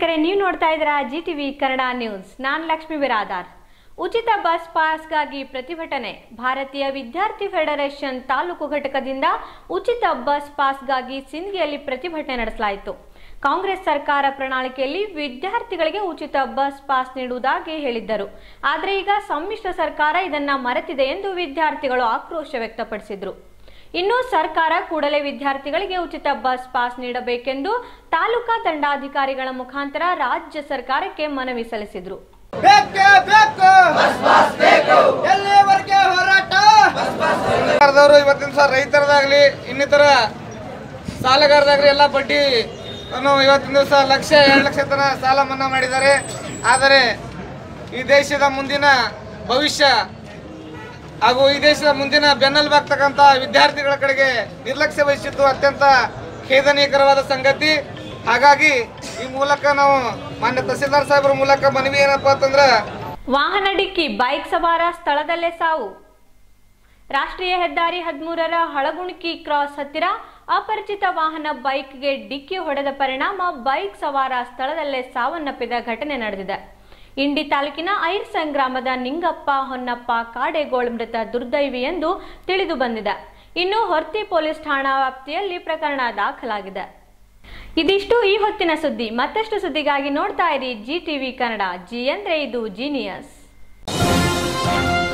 ವೀಕ್ಷಕರೇ ನೀವು ನೋಡ್ತಾ ಇದ್ದೀರಾ ಜಿ ಟಿವಿ ಕನ್ನಡ ನ್ಯೂಸ್ ನಾನು ಲಕ್ಷ್ಮೀ ಬಿರಾದಾರ್ ಉಚಿತ ಬಸ್ ಪಾಸ್ಗಾಗಿ ಪ್ರತಿಭಟನೆ ಭಾರತೀಯ ವಿದ್ಯಾರ್ಥಿ ಫೆಡರೇಷನ್ ತಾಲೂಕು ಘಟಕದಿಂದ ಉಚಿತ ಬಸ್ ಪಾಸ್ಗಾಗಿ ಸಿಂಧಿಯಲ್ಲಿ ಪ್ರತಿಭಟನೆ ನಡೆಸಲಾಯಿತು ಕಾಂಗ್ರೆಸ್ ಸರ್ಕಾರ ಪ್ರಣಾಳಿಕೆಯಲ್ಲಿ ವಿದ್ಯಾರ್ಥಿಗಳಿಗೆ ಉಚಿತ ಬಸ್ ಪಾಸ್ ನೀಡುವುದಾಗಿ ಹೇಳಿದ್ದರು ಆದರೆ ಈಗ ಸಮ್ಮಿಶ್ರ ಸರ್ಕಾರ ಇದನ್ನ ಮರೆತಿದೆ ಎಂದು ವಿದ್ಯಾರ್ಥಿಗಳು ಆಕ್ರೋಶ ವ್ಯಕ್ತಪಡಿಸಿದರು ಇನ್ನು ಸರ್ಕಾರ ಕೂಡಲೇ ವಿದ್ಯಾರ್ಥಿಗಳಿಗೆ ಉಚಿತ ಬಸ್ ಪಾಸ್ ನೀಡಬೇಕೆಂದು ತಾಲೂಕಾ ದಂಡಾಧಿಕಾರಿಗಳ ಮುಖಾಂತರ ರಾಜ್ಯ ಸರ್ಕಾರಕ್ಕೆ ಮನವಿ ಸಲ್ಲಿಸಿದರು ಬೇಕೇ ಬೇಕು ಎಲ್ಲಿವರೆಗೆ ಹೋರಾಟ ಸರ್ಕಾರದವರು ಇವತ್ತಿನ ದಿವಸ ರೈತರದಾಗ್ಲಿ ಇನ್ನಿತರ ಸಾಲಗಾರದಾಗ್ಲಿ ಎಲ್ಲ ಬಡ್ಡಿ ಅನ್ನು ಇವತ್ತಿನ ದಿವಸ ಲಕ್ಷ ಎರಡು ಲಕ್ಷ ತನ ಸಾಲ ಮನ್ನಾ ಮಾಡಿದ್ದಾರೆ ಆದರೆ ಈ ದೇಶದ ಮುಂದಿನ ಭವಿಷ್ಯ ಹಾಗೂ ಈ ದೇಶದ ಮುಂದಿನ ಬೆನ್ನೆಲುಬಾಗ್ತಕ್ಕಂಥ ವಿದ್ಯಾರ್ಥಿಗಳ ಕಡೆಗೆ ನಿರ್ಲಕ್ಷ್ಯ ವಹಿಸಿದ್ದು ಅತ್ಯಂತ ಖೇದನೀಯಕರವಾದ ಸಂಗತಿ ಹಾಗಾಗಿ ಈ ಮೂಲಕ ನಾವು ಮಾನ್ಯ ತಹಸೀಲ್ದಾರ್ ಸಾಹೇಬರ ಮೂಲಕ ಮನವಿ ಏನಪ್ಪಾ ಅಂತಂದ್ರೆ ವಾಹನ ಡಿಕ್ಕಿ ಬೈಕ್ ಸವಾರ ಸ್ಥಳದಲ್ಲೇ ಸಾವು ರಾಷ್ಟ್ರೀಯ ಹೆದ್ದಾರಿ ಹದಿಮೂರರ ಹಳಗುಣಕಿ ಕ್ರಾಸ್ ಹತ್ತಿರ ಅಪರಿಚಿತ ವಾಹನ ಬೈಕ್ಗೆ ಡಿಕ್ಕಿ ಹೊಡೆದ ಪರಿಣಾಮ ಬೈಕ್ ಸವಾರ ಸ್ಥಳದಲ್ಲೇ ಸಾವನ್ನಪ್ಪಿದ ಘಟನೆ ನಡೆದಿದೆ ಇಂಡಿ ತಾಲೂಕಿನ ಐರ್ಸಂಗ್ ಗ್ರಾಮದ ನಿಂಗಪ್ಪ ಹೊನ್ನಪ್ಪ ಕಾಡೇಗೋಳ್ ಮೃತ ದುರ್ದೈವಿ ಎಂದು ತಿಳಿದು ಬಂದಿದೆ ಇನ್ನು ಹೊರ್ತಿ ಪೊಲೀಸ್ ಠಾಣಾ ವ್ಯಾಪ್ತಿಯಲ್ಲಿ ಪ್ರಕರಣ ದಾಖಲಾಗಿದೆ ಇದಿಷ್ಟು ಈ ಹೊತ್ತಿನ ಸುದ್ದಿ ಮತ್ತಷ್ಟು ಸುದ್ದಿಗಾಗಿ ನೋಡ್ತಾ ಇರಿ ಜಿ ಟಿವಿ ಕನ್ನಡ ಜಿ ಅಂದ್ರೆ ಇದು ಜೀನಿಯಸ್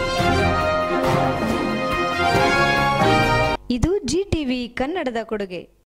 ಇದು ಜಿ ಟಿವಿ ಕನ್ನಡದ ಕೊಡುಗೆ